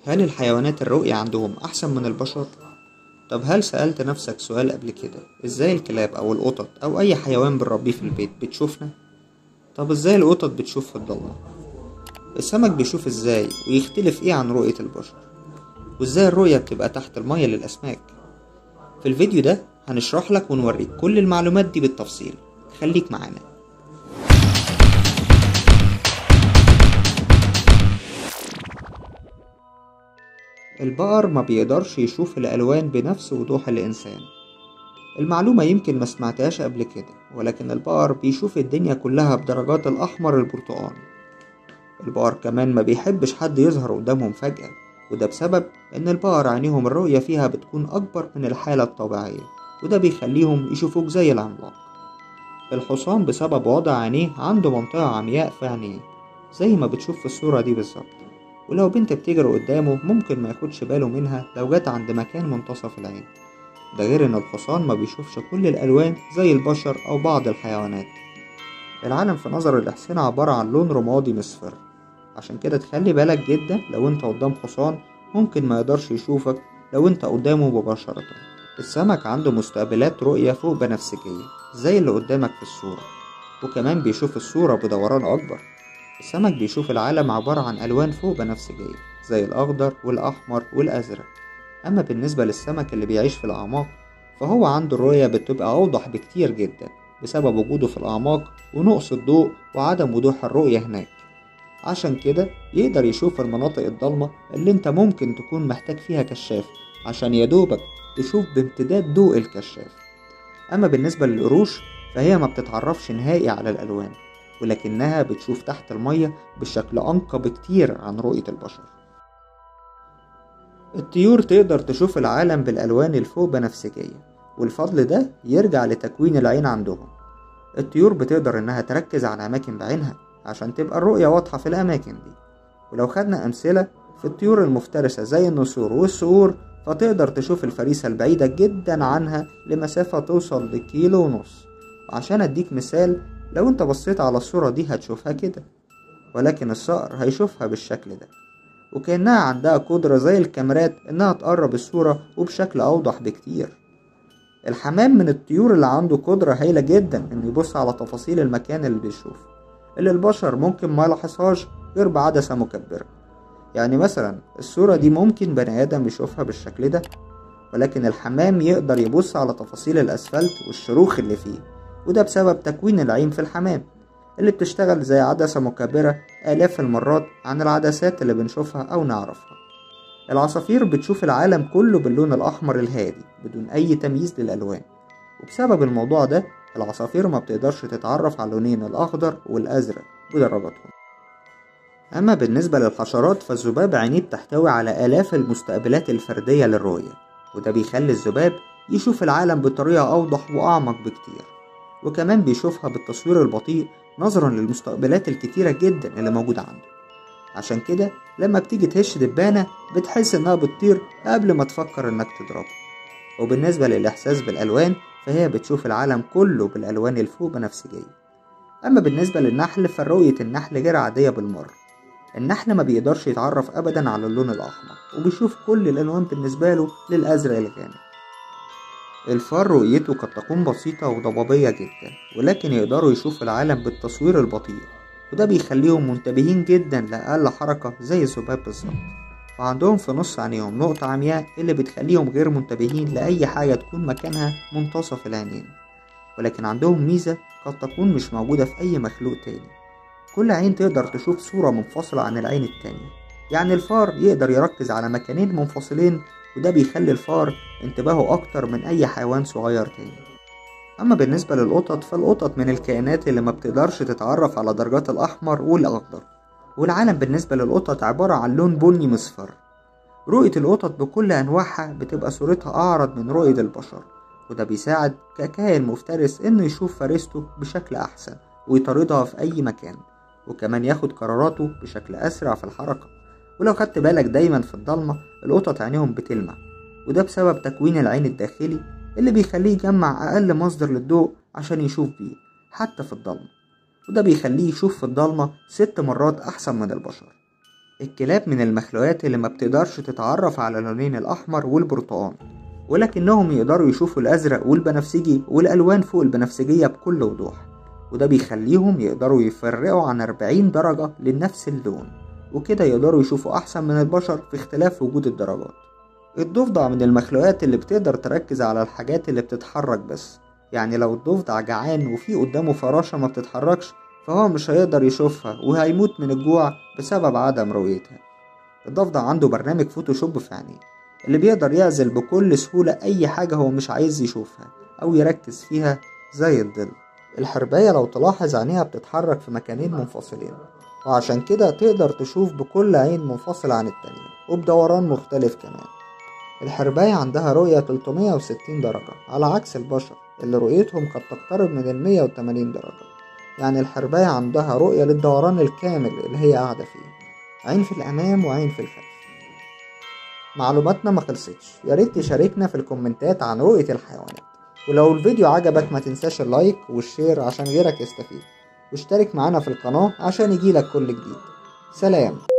هل الحيوانات الرؤية عندهم أحسن من البشر؟ طب هل سألت نفسك سؤال قبل كده إزاي الكلاب أو القطط أو أي حيوان بنربيه في البيت بتشوفنا؟ طب إزاي القطط بتشوف في الضلمة؟ السمك بيشوف إزاي ويختلف إيه عن رؤية البشر؟ وإزاي الرؤية بتبقى تحت المية للأسماك؟ في الفيديو ده هنشرح لك ونوريك كل المعلومات دي بالتفصيل خليك معانا البقر ما بيقدرش يشوف الألوان بنفس وضوح الإنسان المعلومة يمكن ما سمعتهاش قبل كده ولكن البقر بيشوف الدنيا كلها بدرجات الأحمر البرتقاني البقر كمان ما بيحبش حد يظهر قدامهم فجأة وده بسبب إن البقر عينيهم الرؤية فيها بتكون أكبر من الحالة الطبيعية وده بيخليهم يشوفوك زي العملاق الحصان بسبب وضع عينيه عنده منطقة عمياء في عينيه زي ما بتشوف في الصورة دي بالظبط ولو بنت بتجري قدامه ممكن ما ياخدش باله منها لو جت عند مكان منتصف العين ده غير ان الحصان ما بيشوفش كل الالوان زي البشر او بعض الحيوانات العالم في نظر الاحسان عبارة عن لون رمادي مصفر عشان كده تخلي بالك جدا لو انت قدام حصان ممكن ما يقدرش يشوفك لو انت قدامه مباشرة السمك عنده مستقبلات رؤية فوق بنفسجية زي اللي قدامك في الصورة وكمان بيشوف الصورة بدوران أكبر السمك بيشوف العالم عبارة عن ألوان فوق بنفسجية زي الأخضر والأحمر والأزرق أما بالنسبة للسمك اللي بيعيش في الأعماق فهو عنده الرؤية بتبقى أوضح بكتير جدا بسبب وجوده في الأعماق ونقص الضوء وعدم وضوح الرؤية هناك عشان كده يقدر يشوف المناطق الضلمة اللي انت ممكن تكون محتاج فيها كشاف عشان يدوبك تشوف بامتداد ضوء الكشاف أما بالنسبة للقروش فهي ما بتتعرفش نهائي على الألوان ولكنها بتشوف تحت المية بشكل أنقى بكتير عن رؤية البشر الطيور تقدر تشوف العالم بالألوان الفوق بنفسجية والفضل ده يرجع لتكوين العين عندهم الطيور بتقدر إنها تركز على أماكن بعينها عشان تبقى الرؤية واضحة في الأماكن دي ولو خدنا أمثلة في الطيور المفترسة زي النسور والصقور فتقدر تشوف الفريسة البعيدة جدا عنها لمسافة توصل لكيلو ونص وعشان أديك مثال لو انت بصيت على الصورة دي هتشوفها كده ولكن الصقر هيشوفها بالشكل ده وكأنها عندها قدرة زي الكاميرات انها تقرب الصورة وبشكل اوضح بكتير الحمام من الطيور اللي عنده قدرة هايلة جدا انه يبص على تفاصيل المكان اللي بيشوف اللي البشر ممكن ما يلاحظهاش غير بعدسة مكبرة يعني مثلا الصورة دي ممكن بني آدم يشوفها بالشكل ده ولكن الحمام يقدر يبص على تفاصيل الأسفلت والشروخ اللي فيه وده بسبب تكوين العين في الحمام اللي بتشتغل زي عدسة مكبرة آلاف المرات عن العدسات اللي بنشوفها أو نعرفها العصافير بتشوف العالم كله باللون الأحمر الهادي بدون أي تمييز للألوان وبسبب الموضوع ده العصافير ما بتقدرش تتعرف على اللونين الأخضر والأزرق بدرجاتهم أما بالنسبة للحشرات فالذباب عينيه بتحتوي على آلاف المستقبلات الفردية للرؤية وده بيخلي الذباب يشوف العالم بطريقة أوضح وأعمق بكتير وكمان بيشوفها بالتصوير البطيء نظرا للمستقبلات الكتيرة جدا اللي موجودة عنده عشان كده لما بتيجي تهش دبانة بتحس انها بتطير قبل ما تفكر انك تضربها وبالنسبة للإحساس بالألوان فهي بتشوف العالم كله بالألوان الفوق بنفسجية أما بالنسبة للنحل فرؤية النحل غير عادية بالمرة النحل ما بيقدرش يتعرف أبدا على اللون الأحمر وبيشوف كل الألوان بالنسبة له للأزرق الغامق الفار رؤيته قد تكون بسيطة وضبابية جدا ولكن يقدروا يشوفوا العالم بالتصوير البطيء وده بيخليهم منتبهين جدا لأقل حركة زي الذباب بالظبط وعندهم في نص عينيهم نقطة عمياء اللي بتخليهم غير منتبهين لأي حاجة تكون مكانها منتصف العينين ولكن عندهم ميزة قد تكون مش موجودة في أي مخلوق تاني كل عين تقدر تشوف صورة منفصلة عن العين التانية يعني الفار يقدر يركز على مكانين منفصلين وده بيخلي الفار انتباهه أكتر من أي حيوان صغير تاني أما بالنسبة للقطط فالقطط من الكائنات اللي ما بتقدرش تتعرف على درجات الأحمر والأخضر والعالم بالنسبة للقطط عبارة عن لون بني مصفر رؤية القطط بكل أنواعها بتبقى صورتها أعرض من رؤية البشر وده بيساعد ككائن مفترس إنه يشوف فريسته بشكل أحسن ويطاردها في أي مكان وكمان ياخد قراراته بشكل أسرع في الحركة ولو خدت بالك دايما في الضلمة القطط عينيهم بتلمع وده بسبب تكوين العين الداخلي اللي بيخليه يجمع أقل مصدر للضوء عشان يشوف بيه حتى في الضلمة وده بيخليه يشوف في الضلمة ست مرات أحسن من البشر الكلاب من المخلوقات اللي ما بتقدرش تتعرف على اللونين الأحمر والبرتقاني ولكنهم يقدروا يشوفوا الأزرق والبنفسجي والألوان فوق البنفسجية بكل وضوح وده بيخليهم يقدروا يفرقوا عن 40 درجة لنفس اللون وكده يقدروا يشوفوا أحسن من البشر في اختلاف وجود الدرجات الضفدع من المخلوقات اللي بتقدر تركز على الحاجات اللي بتتحرك بس يعني لو الضفدع جعان وفي قدامه فراشة ما بتتحركش فهو مش هيقدر يشوفها وهيموت من الجوع بسبب عدم رؤيتها الضفدع عنده برنامج فوتوشوب في عينيه اللي بيقدر يعزل بكل سهولة أي حاجة هو مش عايز يشوفها أو يركز فيها زي الظل الحرباية لو تلاحظ عينيها بتتحرك في مكانين منفصلين وعشان كده تقدر تشوف بكل عين منفصلة عن التانية وبدوران مختلف كمان الحرباية عندها رؤية 360 درجة على عكس البشر اللي رؤيتهم قد تقترب من ال 180 درجة يعني الحرباية عندها رؤية للدوران الكامل اللي هي قاعدة فيه عين في الأمام وعين في الخلف معلوماتنا ما خلصتش يا ريت تشاركنا في الكومنتات عن رؤية الحيوانات ولو الفيديو عجبك ما تنساش اللايك والشير عشان غيرك يستفيد واشترك معانا في القناة عشان يجيلك كل جديد سلام